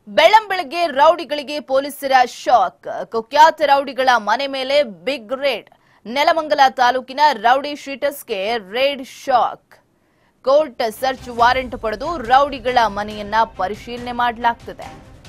ಬೆಳ್ಳಂಬೆಳಗ್ಗೆ ರೌಡಿಗಳಿಗೆ ಪೊಲೀಸರ ಶಾಕ್ ಕುಖ್ಯಾತ ರೌಡಿಗಳ ಮನೆ ಮೇಲೆ ಬಿಗ್ ರೇಡ್ ನೆಲಮಂಗಲ ತಾಲೂಕಿನ ರೌಡಿ ಶೀಟರ್ಸ್ಗೆ raid shock court search warrant ಪಡೆದು ರೌಡಿಗಳ ಮನೆಯನ್ನ ಪರಿಶೀಲನೆ ಮಾಡಲಾಗ್ತಿದೆ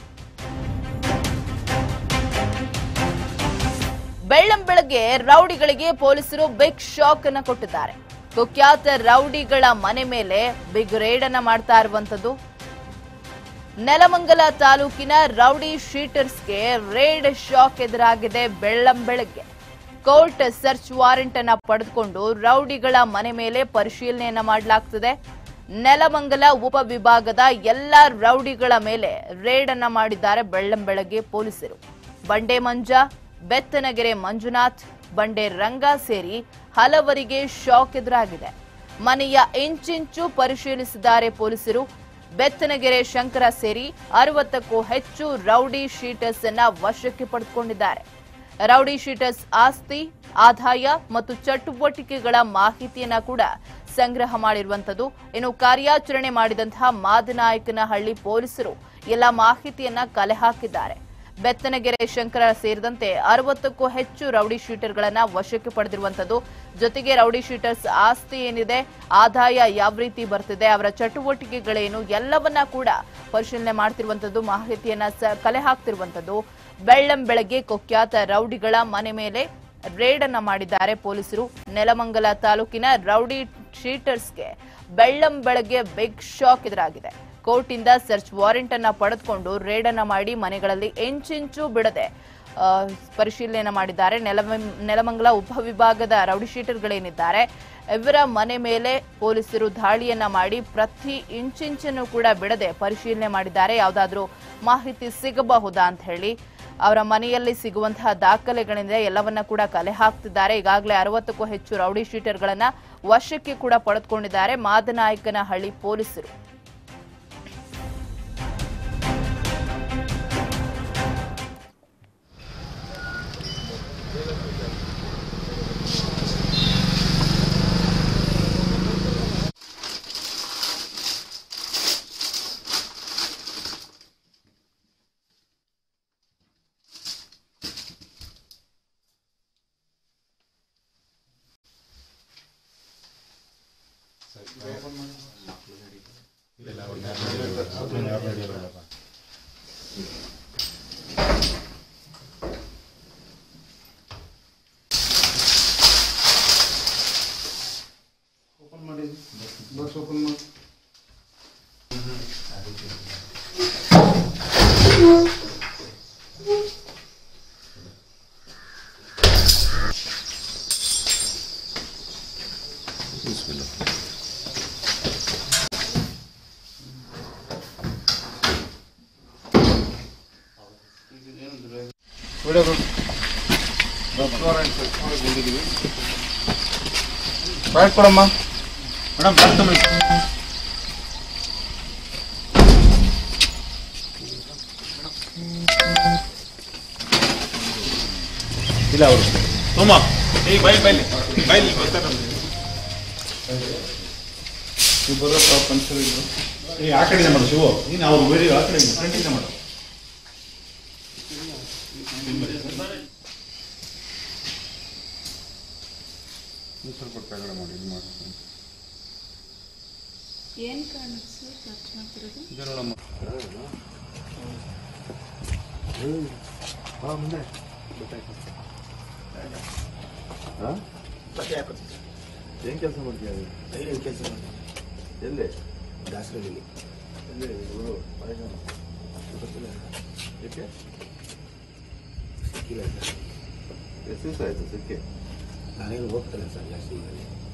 ಬೆಳ್ಳಂಬೆಳಗ್ಗೆ ರೌಡಿಗಳಿಗೆ ಪೊಲೀಸರು ಬಿಗ್ ಶಾಕ್ ಅನ್ನ ಕೊಟ್ಟಿದ್ದಾರೆ ಕುಖ್ಯಾತ ರೌಡಿಗಳ ಮನೆ ಮೇಲೆ ಬಿಗ್ ರೇಡ್ ಅನ್ನ ಮಾಡ್ತಾ ಇರುವಂತದ್ದು ನೆಲಮಂಗಲ ತಾಲೂಕಿನ ರೌಡಿ ಶೀಟರ್ಸ್ಗೆ ರೇಡ್ ಶಾಕ್ ಎದುರಾಗಿದೆ ಬೆಳ್ಳಂಬೆಳಗ್ಗೆ ಕೋರ್ಟ್ ಸರ್ಚ್ ವಾರೆಂಟ್ ಅನ್ನ ಪಡೆದುಕೊಂಡು ರೌಡಿಗಳ ಮನೆ ಮೇಲೆ ಪರಿಶೀಲನೆಯನ್ನ ಮಾಡಲಾಗ್ತಿದೆ ನೆಲಮಂಗಲ ಉಪವಿಭಾಗದ ಎಲ್ಲ ರೌಡಿಗಳ ಮೇಲೆ ರೇಡ್ ಅನ್ನ ಮಾಡಿದ್ದಾರೆ ಬೆಳ್ಳಂಬೆಳಗ್ಗೆ ಪೊಲೀಸರು ಬಂಡೆ ಮಂಜ ಬೆತ್ತನಗೆರೆ ಮಂಜುನಾಥ್ ಬಂಡೆ ರಂಗ ಸೇರಿ ಹಲವರಿಗೆ ಶಾಕ್ ಎದುರಾಗಿದೆ ಮನೆಯ ಇಂಚಿಂಚು ಪರಿಶೀಲಿಸಿದ್ದಾರೆ ಪೊಲೀಸರು ಬೆತ್ತನಗೆರೆ ಶಂಕರ ಸೇರಿ ಅರವತ್ತಕ್ಕೂ ಹೆಚ್ಚು ರೌಡಿ ಶೀಟರ್ಸ್ ಅನ್ನ ವಶಕ್ಕೆ ಪಡೆದುಕೊಂಡಿದ್ದಾರೆ ರೌಡಿ ಶೀಟರ್ಸ್ ಆಸ್ತಿ ಆದಾಯ ಮತ್ತು ಚಟುವಟಿಕೆಗಳ ಮಾಹಿತಿಯನ್ನ ಕೂಡ ಸಂಗ್ರಹ ಮಾಡಿರುವಂತದ್ದು ಇನ್ನು ಕಾರ್ಯಾಚರಣೆ ಮಾಡಿದಂತಹ ಮಾದನಾಯಕನಹಳ್ಳಿ ಪೊಲೀಸರು ಎಲ್ಲ ಮಾಹಿತಿಯನ್ನ ಕಲೆ ಹಾಕಿದ್ದಾರೆ ಬೆತ್ತನಗೆರೆ ಶಂಕರ ಸೇರಿದಂತೆ ಅರವತ್ತಕ್ಕೂ ಹೆಚ್ಚು ರೌಡಿ ಶೀಟರ್ಗಳನ್ನ ವಶಕ್ಕೆ ಪಡೆದಿರುವಂತದ್ದು ಜೊತೆಗೆ ರೌಡಿ ಶೀಟರ್ಸ್ ಆಸ್ತಿ ಏನಿದೆ ಆದಾಯ ಯಾವ ರೀತಿ ಬರ್ತಿದೆ ಅವರ ಚಟುವಟಿಕೆಗಳೇನು ಎಲ್ಲವನ್ನ ಕೂಡ ಪರಿಶೀಲನೆ ಮಾಡ್ತಿರುವಂತದ್ದು ಮಾಹಿತಿಯನ್ನ ಸ- ಕಲೆ ಹಾಕ್ತಿರುವಂತದ್ದು ಬೆಳ್ಳಂ ಬೆಳಗ್ಗೆ ಕುಖ್ಯಾತ ರೌಡಿಗಳ ಮನೆ ಮೇಲೆ ರೇಡ್ ಅನ್ನ ಮಾಡಿದ್ದಾರೆ ಪೊಲೀಸರು ನೆಲಮಂಗಲ ತಾಲೂಕಿನ ರೌಡಿ ಶೀಟರ್ಸ್ಗೆ ಬೆಳ್ಳಂ ಬೆಳಗ್ಗೆ ಬಿಗ್ ಶಾಕ್ ಎದುರಾಗಿದೆ ಕೋರ್ಟಿಂದ ಸರ್ಚ್ ವಾರೆಂಟ್ ಅನ್ನ ಪಡೆದುಕೊಂಡು ರೇಡ್ ಅನ್ನ ಮಾಡಿ ಮನೆಗಳಲ್ಲಿ ಎಂಚಿಂಚು ಬಿಡದೆ ಆ, ಪರಿಶೀಲನೆ ಮಾಡಿದ್ದಾರೆ ನೆಲಮ ನೆಲಮಂಗಲ ಉಪವಿಭಾಗದ ರೌಡಿ ಶೀಟರ್ಗಳೇನಿದ್ದಾರೆ ಇವರ ಮನೆ ಮೇಲೆ ಪೊಲೀಸರು ದಾಳಿಯನ್ನ ಮಾಡಿ ಪ್ರತಿ ಇಂಚಿಂಚನ್ನು ಕೂಡ ಬಿಡದೆ ಪರಿಶೀಲನೆ ಮಾಡಿದ್ದಾರೆ ಯಾವುದಾದ್ರೂ ಮಾಹಿತಿ ಸಿಗಬಹುದಾ ಅಂತ ಹೇಳಿ ಅವರ ಮನೆಯಲ್ಲಿ ಸಿಗುವಂತಹ ದಾಖಲೆಗಳಿಂದ ಎಲ್ಲವನ್ನ ಕೂಡ ಕಲೆ ಹಾಕ್ತಿದ್ದಾರೆ ಈಗಾಗಲೇ ಅರವತ್ತಕ್ಕೂ ಹೆಚ್ಚು ರೌಡಿ ಶೀಟರ್ಗಳನ್ನ ವಶಕ್ಕೆ ಕೂಡ ಪಡೆದುಕೊಂಡಿದ್ದಾರೆ ಮಾದನಾಯಕನಹಳ್ಳಿ ಪೊಲೀಸರು ಓಪನ್ ಮಾಡಿ ಬಾಕ್ಸ್ ಓಪನ್ ಮಾಡಿ ವಿಡಿಯೋ ರೆಸ್ಟೋರೆಂಟ್ ಬಂದಿದ್ದೀವಿ ಬ್ಯಾಟ್ ಕೊಡಮ್ಮ ಮೇಡಮ್ ಬ್ಯಾಟ್ ತಗೊಳ್ಳಿ ಇಲ್ಲ ಅವರು ಸೋಮ ಏ ಬೈಲ್ ಬೈಲ್ ಬೈಲ್ ಬರ್ತಾರೆ ಇಬ್ಬರು ಪಂಚರ್ ಇದ್ರು ಏ ಆ ಕಡೆಯಿಂದ ಮಾಡು ಶಿವು ನೀನು ಅವ್ರು ವಿಡಿಯೋ ಆ ಕಡೆಯಿಂದ ಫ್ರಂಟಿಂದ ಮಾಡು ನೀವು ಸ್ವಲ್ಪ ಕೆಳಗಡೆ ಮಾಡಿ ಇದು ಮಾಡಿ ಏನ್ ಕಾರಣಕ್ಕೆ ಸರ್ ಖರ್ಚು ಮಾಡ್ತಿರೋದು ಇದು ನೋಡಮ್ಮ ಏನ್ ಕೆಲಸ ಮಾಡ್ತೀಯ ಏನು ಕೆಲಸ ಎಲ್ಲಿ ದಾಸರಳ್ಳಿ ಎಲ್ಲಿ ಇವರು ಮನೆಗಾರ ಗೊತ್ತಿಲ್ಲ ಏಕೆ ಸಿಕ್ಕಿಲ್ಲ ಸರ್ ಎಷ್ಟು ದಿವಸ ಆಯಿತು ಸಿಕ್ಕಿ ನಾನೇನು ಹೋಗ್ತೇನೆ ಸರ್ ಜಾಸ್ತಿ